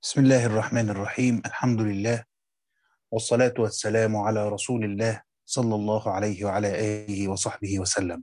بسم الله الرحمن الرحيم الحمد لله والصلاة والسلام على رسول الله صلى الله عليه وعلى آله وصحبه وسلم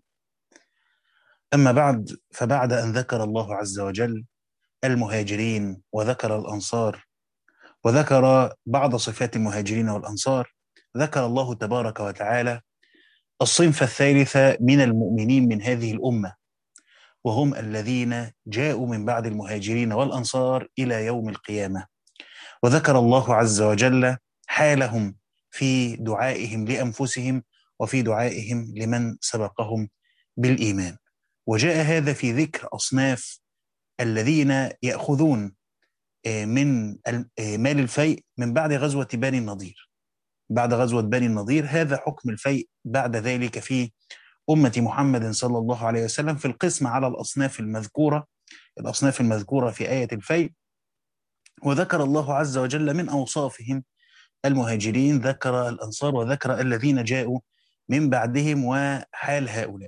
أما بعد فبعد أن ذكر الله عز وجل المهاجرين وذكر الأنصار وذكر بعض صفات المهاجرين والأنصار ذكر الله تبارك وتعالى الصنف الثالث من المؤمنين من هذه الأمة وهم الذين جاءوا من بعد المهاجرين والأنصار إلى يوم القيامة وذكر الله عز وجل حالهم في دعائهم لأنفسهم وفي دعائهم لمن سبقهم بالإيمان وجاء هذا في ذكر أصناف الذين يأخذون من مال الفيء من بعد غزوة بني النضير بعد غزوة بني النضير هذا حكم الفيء بعد ذلك في أمة محمد صلى الله عليه وسلم في القسم على الأصناف المذكورة الأصناف المذكورة في آية الفيء وذكر الله عز وجل من أوصافهم المهاجرين ذكر الأنصار وذكر الذين جاءوا من بعدهم وحال هؤلاء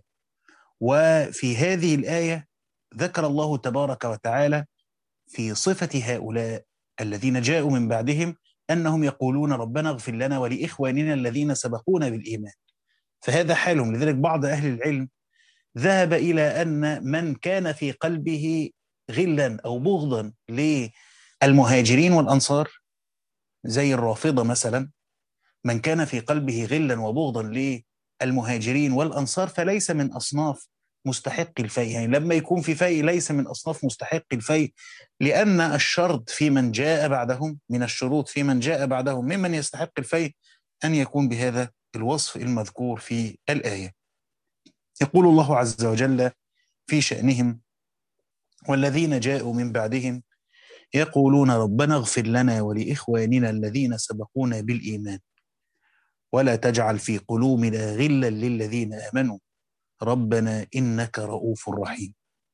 وفي هذه الآية ذكر الله تبارك وتعالى في صفة هؤلاء الذين جاءوا من بعدهم أنهم يقولون ربنا اغفر لنا ولإخواننا الذين سبقونا بالإيمان فهذا حالهم لذلك بعض أهل العلم ذهب إلى أن من كان في قلبه غلا أو بغضا للمهاجرين والأنصار زي الرافضة مثلا من كان في قلبه غلا وبغضا للمهاجرين والأنصار فليس من أصناف مستحق الفيء يعني لما يكون في فيء ليس من أصناف مستحق الفيء لأن الشرط في من جاء بعدهم من الشروط في من جاء بعدهم ممن يستحق الفيء أن يكون بهذا الوصف المذكور في الآية يقول الله عز وجل في شأنهم والذين جاءوا من بعدهم يقولون ربنا اغفر لنا ولإخواننا الذين سبقونا بالإيمان ولا تجعل في قلوبنا غلا للذين آمنوا ربنا إنك رؤوف رحيم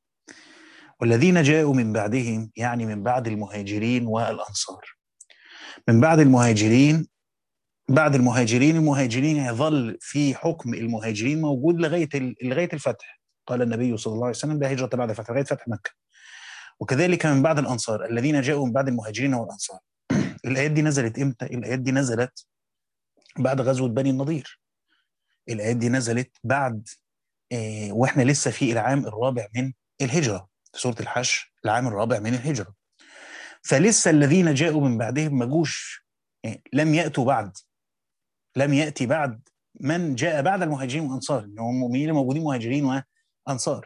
والذين جاءوا من بعدهم يعني من بعد المهاجرين والأنصار من بعد المهاجرين بعد المهاجرين المهاجرين يظل في حكم المهاجرين موجود لغايه لغايه الفتح قال النبي صلى الله عليه وسلم لا هجره بعد الفتح لغايه فتح مكه وكذلك من بعد الانصار الذين جاءوا من بعد المهاجرين والانصار الايات دي نزلت امتى الايات دي نزلت بعد غزوه بني النضير الايات دي نزلت بعد آه واحنا لسه في العام الرابع من الهجره في سوره الحشر العام الرابع من الهجره فلسه الذين جاءوا من بعدهم ما جوش يعني لم ياتوا بعد لم ياتي بعد من جاء بعد المهاجرين والانصار هم المؤمنين موجودين مهاجرين وانصار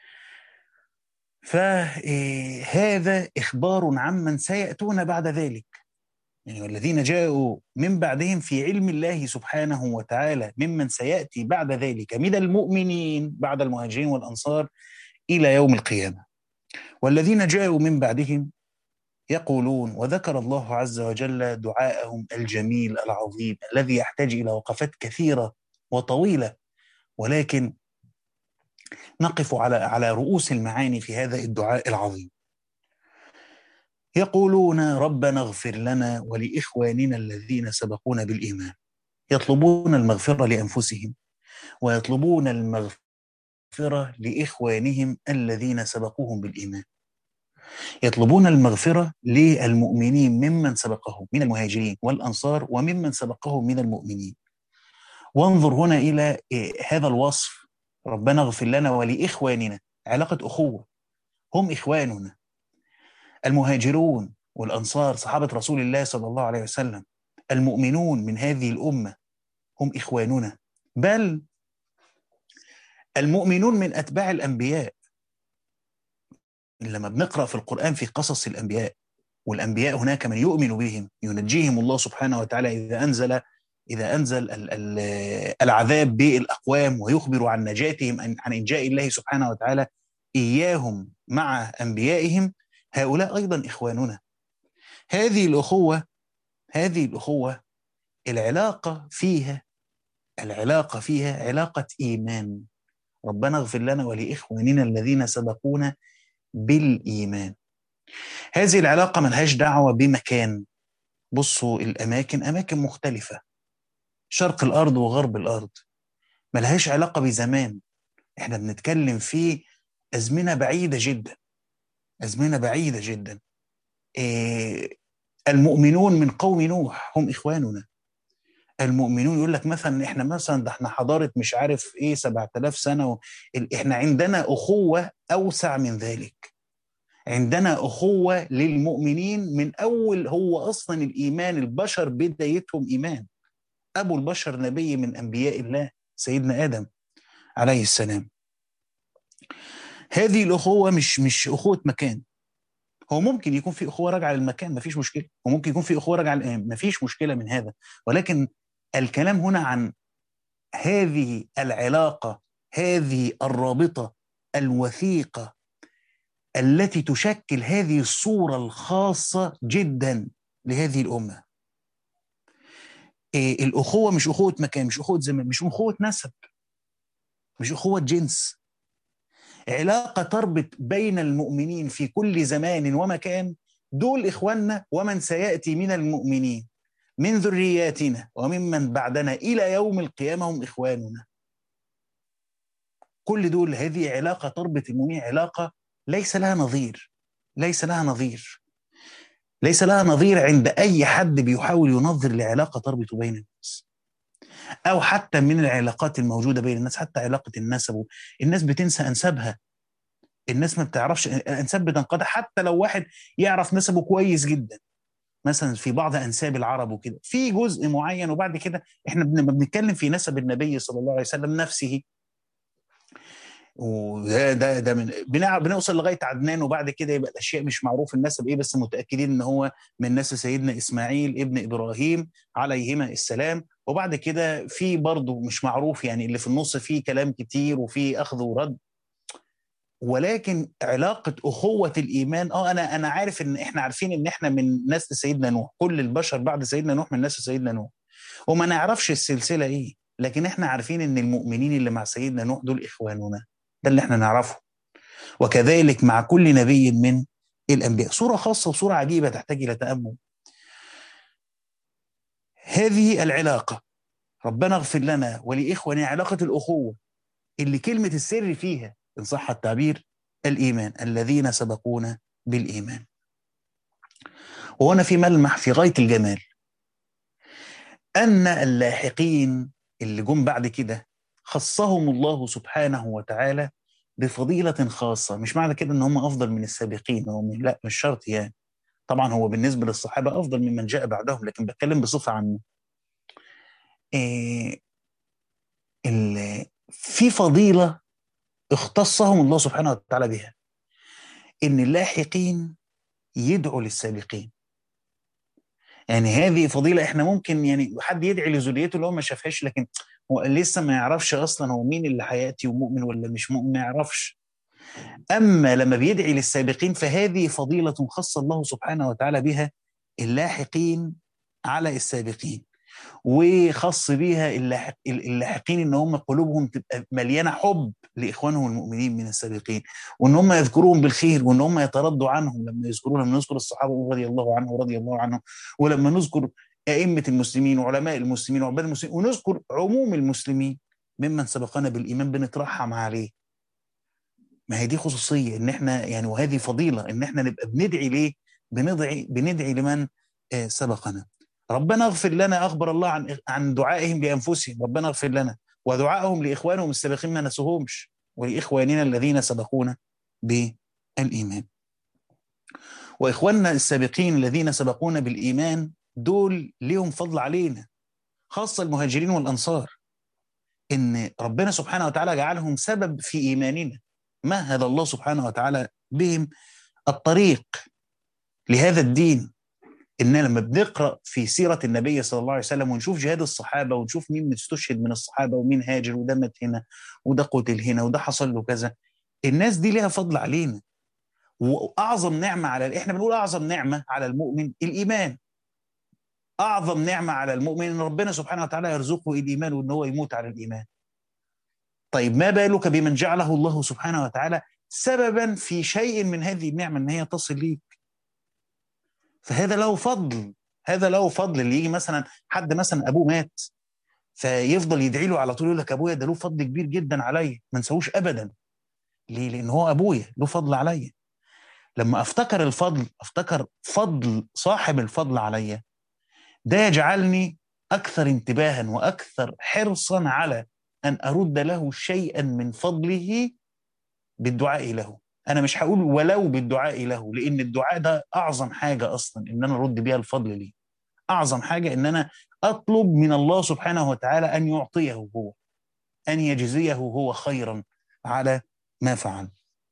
فهذا اخبار عمن سياتون بعد ذلك يعني والذين جاءوا من بعدهم في علم الله سبحانه وتعالى ممن سياتي بعد ذلك من المؤمنين بعد المهاجرين والانصار الى يوم القيامه والذين جاءوا من بعدهم يقولون وذكر الله عز وجل دعاءهم الجميل العظيم الذي يحتاج الى وقفات كثيره وطويله ولكن نقف على على رؤوس المعاني في هذا الدعاء العظيم. يقولون ربنا اغفر لنا ولاخواننا الذين سبقونا بالايمان. يطلبون المغفره لانفسهم ويطلبون المغفره لاخوانهم الذين سبقوهم بالايمان. يطلبون المغفرة للمؤمنين ممن سبقهم من المهاجرين والأنصار وممن سبقهم من المؤمنين وانظر هنا إلى هذا الوصف ربنا اغفر لنا ولإخواننا علاقة أخوة هم إخواننا المهاجرون والأنصار صحابة رسول الله صلى الله عليه وسلم المؤمنون من هذه الأمة هم إخواننا بل المؤمنون من أتباع الأنبياء لما بنقرا في القران في قصص الانبياء والانبياء هناك من يؤمن بهم ينجيهم الله سبحانه وتعالى اذا انزل اذا انزل ال ال العذاب بالاقوام ويخبر عن نجاتهم عن انجاء الله سبحانه وتعالى اياهم مع انبيائهم هؤلاء ايضا اخواننا هذه الاخوه هذه الاخوه العلاقه فيها العلاقه فيها علاقه ايمان ربنا اغفر لنا ولاخواننا الذين سبقونا بالإيمان هذه العلاقة ملهاش دعوة بمكان بصوا الأماكن أماكن مختلفة شرق الأرض وغرب الأرض ملهاش علاقة بزمان احنا بنتكلم في أزمنة بعيدة جدا أزمنة بعيدة جدا إيه المؤمنون من قوم نوح هم إخواننا المؤمنون يقول لك مثلا احنا مثلا ده احنا حضاره مش عارف ايه 7000 سنه و... احنا عندنا اخوه اوسع من ذلك عندنا اخوه للمؤمنين من اول هو اصلا الايمان البشر بدايتهم ايمان ابو البشر نبي من انبياء الله سيدنا ادم عليه السلام هذه الاخوه مش مش اخوه مكان هو ممكن يكون في اخوه راجعه للمكان مفيش مشكله وممكن يكون في اخوه راجعه مفيش مشكله من هذا ولكن الكلام هنا عن هذه العلاقه هذه الرابطه الوثيقه التي تشكل هذه الصوره الخاصه جدا لهذه الامه إيه الاخوه مش اخوه مكان مش اخوه زمان مش اخوه نسب مش اخوه جنس علاقه تربط بين المؤمنين في كل زمان ومكان دول اخواننا ومن سياتي من المؤمنين من ذرياتنا وممن بعدنا الى يوم القيامه هم اخواننا كل دول هذه علاقه تربط المؤمنين علاقه ليس لها نظير ليس لها نظير ليس لها نظير عند اي حد بيحاول ينظر لعلاقه تربط بين الناس او حتى من العلاقات الموجوده بين الناس حتى علاقه النسب الناس بتنسى انسابها الناس ما بتعرفش انساب بتنقطع حتى لو واحد يعرف نسبه كويس جدا مثلا في بعض انساب العرب وكده في جزء معين وبعد كده احنا بنتكلم في نسب النبي صلى الله عليه وسلم نفسه وده ده ده من بنوصل لغايه عدنان وبعد كده يبقى الاشياء مش معروف النسب ايه بس متاكدين ان هو من نسل سيدنا اسماعيل ابن ابراهيم عليهما السلام وبعد كده في برضه مش معروف يعني اللي في النص فيه كلام كتير وفيه اخذ ورد ولكن علاقه اخوه الايمان اه انا انا عارف ان احنا عارفين ان احنا من نسل سيدنا نوح كل البشر بعد سيدنا نوح من نسل سيدنا نوح وما نعرفش السلسله ايه لكن احنا عارفين ان المؤمنين اللي مع سيدنا نوح دول اخواننا ده اللي احنا نعرفه وكذلك مع كل نبي من الانبياء صوره خاصه وصوره عجيبه تحتاج الى تامل هذه العلاقه ربنا اغفر لنا ولاخواننا علاقه الاخوه اللي كلمه السر فيها ان صح التعبير الايمان الذين سبقونا بالايمان وهنا في ملمح في غايه الجمال ان اللاحقين اللي جم بعد كده خصهم الله سبحانه وتعالى بفضيلة خاصة مش معنى كده ان هم افضل من السابقين هم لا مش شرط يعني طبعا هو بالنسبة للصحابة افضل ممن جاء بعدهم لكن بتكلم بصفة عامة إيه في فضيلة اختصهم الله سبحانه وتعالى بها ان اللاحقين يدعوا للسابقين يعني هذه فضيلة احنا ممكن يعني حد يدعي لذريته اللي هو ما شافهاش لكن هو لسه ما يعرفش اصلا هو مين اللي هياتي ومؤمن ولا مش مؤمن ما يعرفش اما لما بيدعي للسابقين فهذه فضيله خص الله سبحانه وتعالى بها اللاحقين على السابقين وخص بيها اللاحق اللاحقين ان هم قلوبهم تبقى مليانه حب لاخوانهم المؤمنين من السابقين وان هم يذكروهم بالخير وان هم يتردوا عنهم لما يذكروا لما نذكر الصحابه رضي الله عنهم ورضي الله عنهم ولما نذكر أئمة المسلمين وعلماء المسلمين وعباد المسلمين ونذكر عموم المسلمين ممن سبقنا بالإيمان بنترحم عليه ما هي دي خصوصية إن إحنا يعني وهذه فضيلة إن إحنا نبقى بندعي ليه بندعي بندعي لمن سبقنا ربنا اغفر لنا أخبر الله عن عن دعائهم لأنفسهم ربنا اغفر لنا ودعائهم لإخوانهم السابقين ما نسوهمش ولإخواننا الذين سبقونا بالإيمان وإخواننا السابقين الذين سبقونا بالإيمان دول ليهم فضل علينا خاصة المهاجرين والأنصار إن ربنا سبحانه وتعالى جعلهم سبب في إيماننا مهد الله سبحانه وتعالى بهم الطريق لهذا الدين إن لما بنقرأ في سيرة النبي صلى الله عليه وسلم ونشوف جهاد الصحابة ونشوف مين استشهد من الصحابة ومين هاجر وده مات هنا وده قتل هنا وده حصل له كذا الناس دي ليها فضل علينا واعظم نعمه على احنا بنقول اعظم نعمه على المؤمن الايمان اعظم نعمه على المؤمن ان ربنا سبحانه وتعالى يرزقه الايمان وان هو يموت على الايمان طيب ما بالك بمن جعله الله سبحانه وتعالى سببا في شيء من هذه النعمه ان هي تصل ليك فهذا له فضل هذا له فضل اللي يجي مثلا حد مثلا ابوه مات فيفضل يدعي له على طول يقول لك ابويا ده له فضل كبير جدا عليا ما نسووش ابدا ليه؟ لان هو ابويا له فضل عليا لما افتكر الفضل افتكر فضل صاحب الفضل عليا ده يجعلني اكثر انتباها واكثر حرصا على ان ارد له شيئا من فضله بالدعاء له انا مش هقول ولو بالدعاء له لان الدعاء ده اعظم حاجه اصلا ان انا ارد بيها الفضل ليه اعظم حاجه ان انا اطلب من الله سبحانه وتعالى ان يعطيه هو ان يجزيه هو خيرا على ما فعل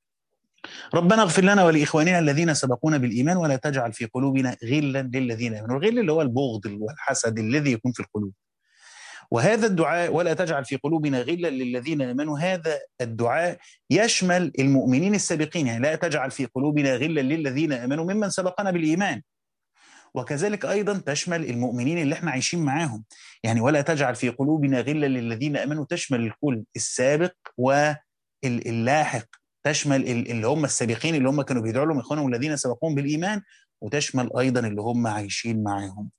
ربنا اغفر لنا ولاخواننا الذين سبقونا بالايمان ولا تجعل في قلوبنا غلا للذين امنوا الغل اللي هو البغض والحسد الذي يكون في القلوب وهذا الدعاء ولا تجعل في قلوبنا غلا للذين امنوا هذا الدعاء يشمل المؤمنين السابقين يعني لا تجعل في قلوبنا غلا للذين امنوا ممن سبقنا بالايمان وكذلك ايضا تشمل المؤمنين اللي احنا عايشين معاهم يعني ولا تجعل في قلوبنا غلا للذين امنوا تشمل الكل السابق واللاحق تشمل اللي هم السابقين اللي هم كانوا بيدعوا لهم اخوانهم الذين سبقوهم بالايمان وتشمل ايضا اللي هم عايشين معاهم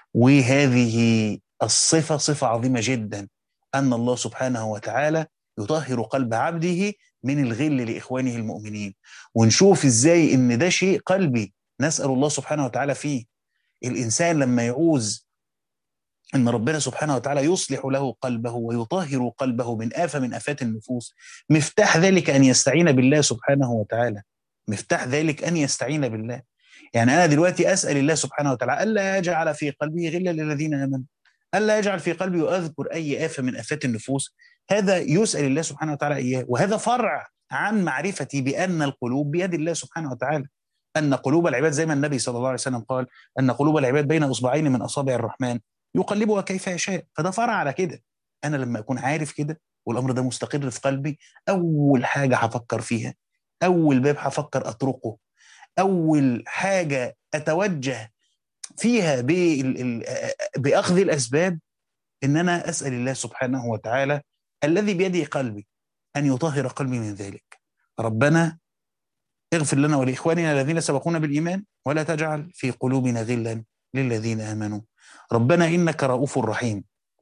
وهذه الصفه صفه عظيمه جدا ان الله سبحانه وتعالى يطهر قلب عبده من الغل لاخوانه المؤمنين ونشوف ازاي ان ده شيء قلبي نسال الله سبحانه وتعالى فيه الانسان لما يعوز ان ربنا سبحانه وتعالى يصلح له قلبه ويطهر قلبه من آفة من آفات النفوس مفتاح ذلك أن يستعين بالله سبحانه وتعالى مفتاح ذلك أن يستعين بالله يعني أنا دلوقتي أسأل الله سبحانه وتعالى ألا يجعل في قلبي غلا للذين آمنوا ألا يجعل في قلبي وأذكر أي آفة من آفات النفوس هذا يسأل الله سبحانه وتعالى إياه وهذا فرع عن معرفتي بأن القلوب بيد الله سبحانه وتعالى أن قلوب العباد زي ما النبي صلى الله عليه وسلم قال أن قلوب العباد بين إصبعين من أصابع الرحمن يقلبها كيف يشاء فده فرع على كده انا لما اكون عارف كده والامر ده مستقر في قلبي اول حاجه هفكر فيها اول باب هفكر اطرقه اول حاجه اتوجه فيها باخذ الاسباب ان انا اسال الله سبحانه وتعالى الذي بيده قلبي ان يطهر قلبي من ذلك ربنا اغفر لنا ولاخواننا الذين سبقونا بالايمان ولا تجعل في قلوبنا غلا للذين امنوا ربنا انك رؤوف رحيم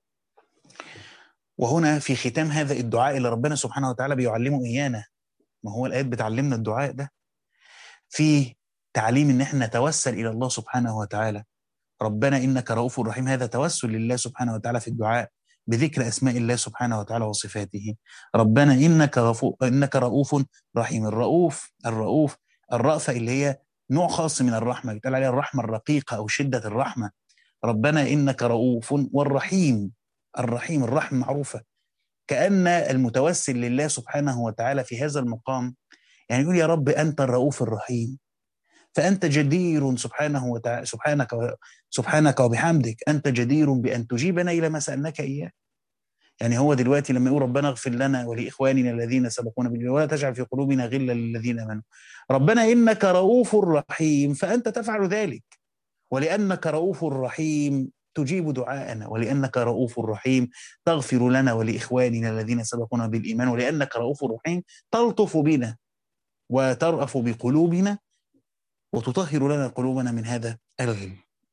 وهنا في ختام هذا الدعاء اللي ربنا سبحانه وتعالى بيعلمه ايانا ما هو الايات بتعلمنا الدعاء ده في تعليم ان احنا نتوسل الى الله سبحانه وتعالى ربنا انك رؤوف رحيم هذا توسل لله سبحانه وتعالى في الدعاء بذكر اسماء الله سبحانه وتعالى وصفاته ربنا انك غفور انك رؤوف رحيم الرؤوف الرؤوف الرأفة اللي هي نوع خاص من الرحمه بيتقال عليها الرحمه الرقيقه او شده الرحمه ربنا انك رؤوف والرحيم الرحيم الرحمه معروفه كان المتوسل لله سبحانه وتعالى في هذا المقام يعني يقول يا رب انت الرؤوف الرحيم فانت جدير سبحانه وتعالى سبحانك سبحانك وبحمدك انت جدير بان تجيبنا الى ما سالناك اياه يعني هو دلوقتي لما يقول ربنا اغفر لنا ولاخواننا الذين سبقونا بالإيمان ولا تجعل في قلوبنا غلا للذين امنوا ربنا انك رؤوف رحيم فانت تفعل ذلك ولانك رؤوف رحيم تجيب دعاءنا ولانك رؤوف رحيم تغفر لنا ولاخواننا الذين سبقونا بالايمان ولانك رؤوف رحيم تلطف بنا وترأف بقلوبنا وتطهر لنا قلوبنا من هذا الغل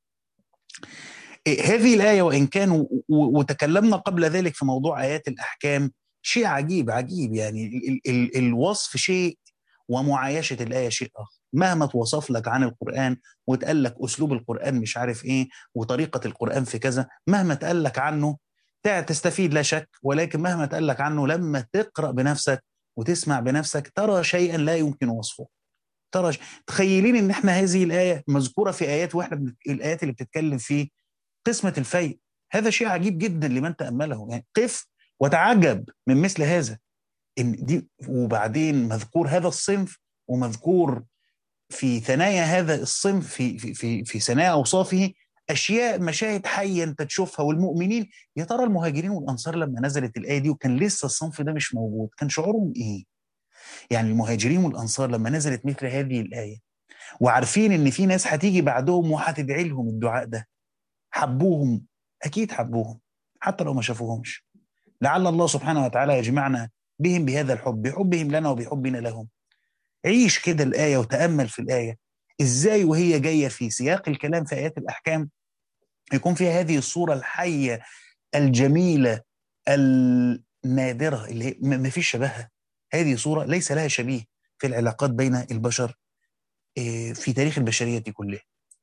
هذه الآية وإن كان وتكلمنا قبل ذلك في موضوع آيات الأحكام شيء عجيب عجيب يعني ال ال الوصف شيء ومعايشة الآية شيء آخر مهما توصف لك عن القرآن وتقال لك أسلوب القرآن مش عارف إيه وطريقة القرآن في كذا مهما تقال لك عنه تستفيد لا شك ولكن مهما تقال لك عنه لما تقرأ بنفسك وتسمع بنفسك ترى شيئا لا يمكن وصفه ترى تخيلين ان احنا هذه الايه مذكوره في ايات واحنا الايات اللي بتتكلم في قسمه الفيء هذا شيء عجيب جدا لمن تامله يعني قف وتعجب من مثل هذا ان دي وبعدين مذكور هذا الصنف ومذكور في ثنايا هذا الصنف في في في, في ثنايا اوصافه اشياء مشاهد حيه انت تشوفها والمؤمنين يا ترى المهاجرين والانصار لما نزلت الايه دي وكان لسه الصنف ده مش موجود كان شعورهم ايه؟ يعني المهاجرين والانصار لما نزلت مثل هذه الايه وعارفين ان في ناس هتيجي بعدهم وهتدعي لهم الدعاء ده حبوهم اكيد حبوهم حتى لو ما شافوهمش لعل الله سبحانه وتعالى يجمعنا بهم بهذا الحب بحبهم لنا وبحبنا لهم عيش كده الآية وتأمل في الآية إزاي وهي جاية في سياق الكلام في آيات الأحكام يكون فيها هذه الصورة الحية الجميلة النادرة اللي ما فيش شبهها هذه صورة ليس لها شبيه في العلاقات بين البشر في تاريخ البشرية كلها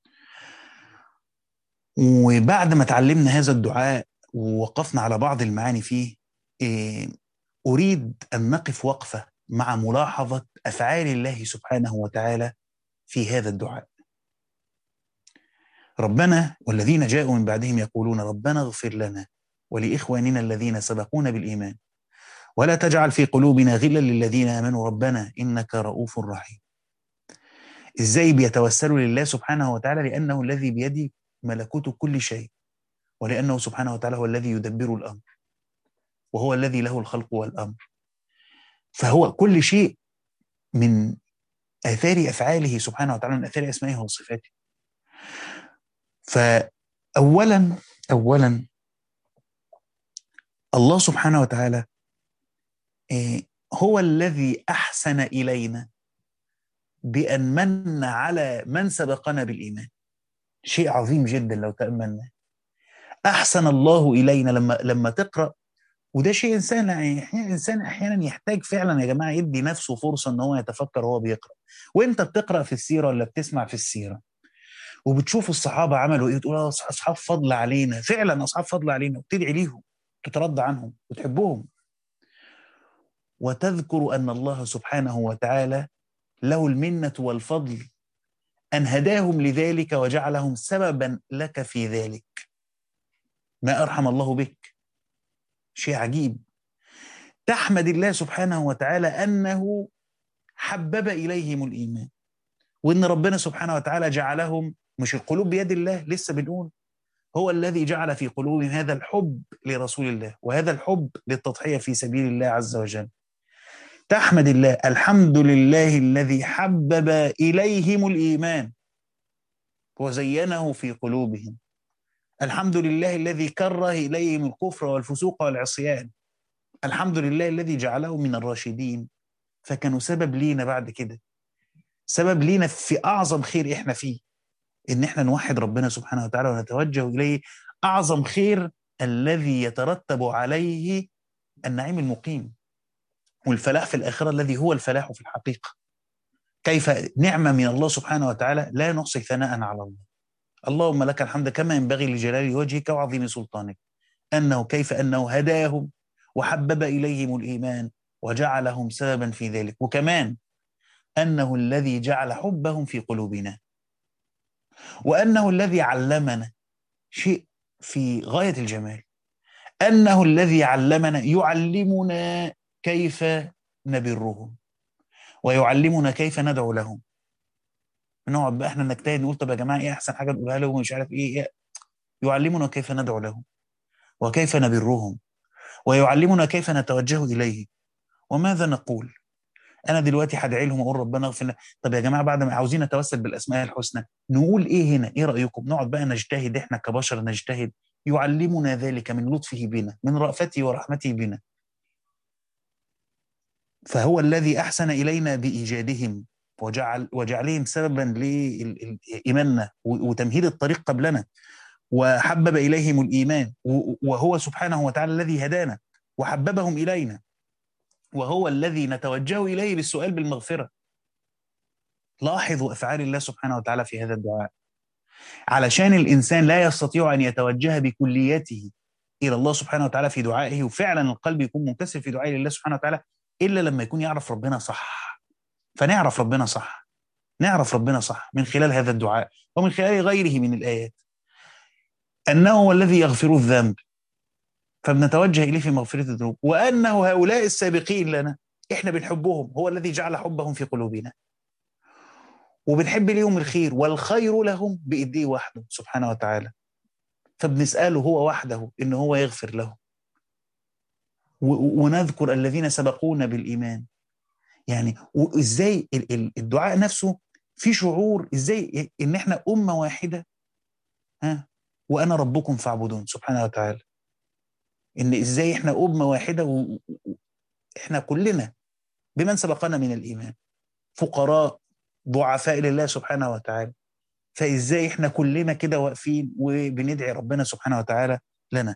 وبعد ما تعلمنا هذا الدعاء ووقفنا على بعض المعاني فيه أريد أن نقف وقفة مع ملاحظة أفعال الله سبحانه وتعالى في هذا الدعاء ربنا والذين جاءوا من بعدهم يقولون ربنا اغفر لنا ولإخواننا الذين سبقونا بالإيمان ولا تجعل في قلوبنا غلا للذين آمنوا ربنا إنك رؤوف رحيم إزاي بيتوسلوا لله سبحانه وتعالى لأنه الذي بيده ملكوت كل شيء ولأنه سبحانه وتعالى هو الذي يدبر الأمر وهو الذي له الخلق والأمر فهو كل شيء من آثار أفعاله سبحانه وتعالى من آثار أسمائه وصفاته فأولا أولا الله سبحانه وتعالى هو الذي أحسن إلينا بأن من على من سبقنا بالإيمان شيء عظيم جدا لو تأملنا أحسن الله إلينا لما لما تقرأ وده شيء إنسان يعني إنسان أحيانا يحتاج فعلا يا جماعة يدي نفسه فرصة إن هو يتفكر وهو بيقرأ وأنت بتقرأ في السيرة ولا بتسمع في السيرة وبتشوف الصحابة عملوا إيه تقول أصحاب فضل علينا فعلا أصحاب فضل علينا وتدعي ليهم تترضى عنهم وتحبهم وتذكر أن الله سبحانه وتعالى له المنة والفضل أن هداهم لذلك وجعلهم سببا لك في ذلك ما أرحم الله بك شيء عجيب تحمد الله سبحانه وتعالى أنه حبب إليهم الإيمان وإن ربنا سبحانه وتعالى جعلهم مش القلوب بيد الله لسه بنقول هو الذي جعل في قلوبهم هذا الحب لرسول الله وهذا الحب للتضحية في سبيل الله عز وجل تحمد الله الحمد لله الذي حبب إليهم الإيمان وزينه في قلوبهم الحمد لله الذي كره إليهم الكفر والفسوق والعصيان الحمد لله الذي جعلهم من الراشدين فكانوا سبب لينا بعد كده سبب لينا في أعظم خير إحنا فيه إن إحنا نوحد ربنا سبحانه وتعالى ونتوجه إليه أعظم خير الذي يترتب عليه النعيم المقيم والفلاح في الآخرة الذي هو الفلاح في الحقيقة كيف نعمة من الله سبحانه وتعالى لا نحصي ثناء على الله اللهم لك الحمد كما ينبغي لجلال وجهك وعظيم سلطانك أنه كيف أنه هداهم وحبب إليهم الإيمان وجعلهم سببا في ذلك وكمان أنه الذي جعل حبهم في قلوبنا وأنه الذي علمنا شيء في غاية الجمال أنه الذي علمنا يعلمنا كيف نبرهم ويعلمنا كيف ندعو لهم نقعد بقى احنا نجتهد نقول طب يا جماعه ايه احسن حاجه نقولها لهم ومش عارف ايه, إيه يعلمنا كيف ندعو لهم وكيف نبرهم ويعلمنا كيف نتوجه اليه وماذا نقول انا دلوقتي هدعي لهم اقول ربنا اغفر لنا طب يا جماعه بعد ما عاوزين نتوسل بالاسماء الحسنى نقول ايه هنا ايه رايكم نقعد بقى نجتهد احنا كبشر نجتهد يعلمنا ذلك من لطفه بنا من رأفته ورحمته بنا فهو الذي احسن الينا بايجادهم وجعل وجعلهم سببا لايماننا وتمهيد الطريق قبلنا وحبب اليهم الايمان وهو سبحانه وتعالى الذي هدانا وحببهم الينا وهو الذي نتوجه اليه بالسؤال بالمغفره لاحظوا افعال الله سبحانه وتعالى في هذا الدعاء علشان الانسان لا يستطيع ان يتوجه بكليته الى الله سبحانه وتعالى في دعائه وفعلا القلب يكون منكسر في دعائه لله سبحانه وتعالى الا لما يكون يعرف ربنا صح فنعرف ربنا صح نعرف ربنا صح من خلال هذا الدعاء ومن خلال غيره من الايات انه هو الذي يغفر الذنب فبنتوجه اليه في مغفره الذنوب وانه هؤلاء السابقين لنا احنا بنحبهم هو الذي جعل حبهم في قلوبنا وبنحب ليهم الخير والخير لهم بايديه وحده سبحانه وتعالى فبنساله هو وحده ان هو يغفر لهم ونذكر الذين سبقونا بالايمان يعني وازاي الدعاء نفسه في شعور ازاي ان احنا امه واحده ها وانا ربكم فاعبدون سبحانه وتعالى ان ازاي احنا امه واحده واحنا كلنا بمن سبقنا من الايمان فقراء ضعفاء لله سبحانه وتعالى فازاي احنا كلنا كده واقفين وبندعي ربنا سبحانه وتعالى لنا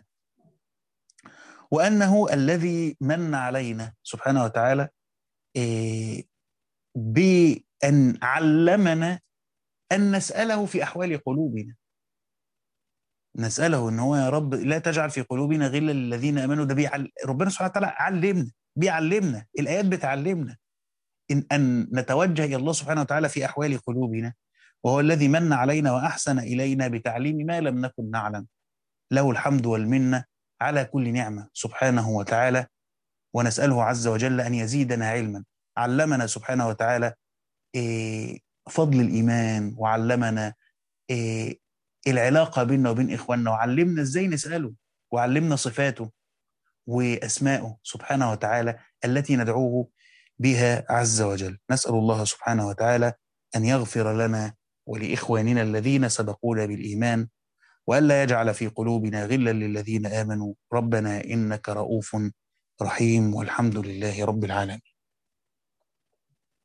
وانه الذي من علينا سبحانه وتعالى أن علمنا أن نسأله في أحوال قلوبنا نسأله إن هو يا رب لا تجعل في قلوبنا غلا للذين آمنوا ده بيعل... ربنا سبحانه وتعالى علمنا بيعلمنا الآيات بتعلمنا إن أن نتوجه إلى الله سبحانه وتعالى في أحوال قلوبنا وهو الذي من علينا وأحسن إلينا بتعليم ما لم نكن نعلم له الحمد والمنة على كل نعمة سبحانه وتعالى ونسأله عز وجل أن يزيدنا علما علمنا سبحانه وتعالى فضل الإيمان وعلمنا العلاقة بيننا وبين إخواننا وعلمنا إزاي نسأله وعلمنا صفاته وأسماءه سبحانه وتعالى التي ندعوه بها عز وجل نسأل الله سبحانه وتعالى أن يغفر لنا ولإخواننا الذين سبقونا بالإيمان وألا يجعل في قلوبنا غلا للذين آمنوا ربنا إنك رؤوف رحيم والحمد لله رب العالمين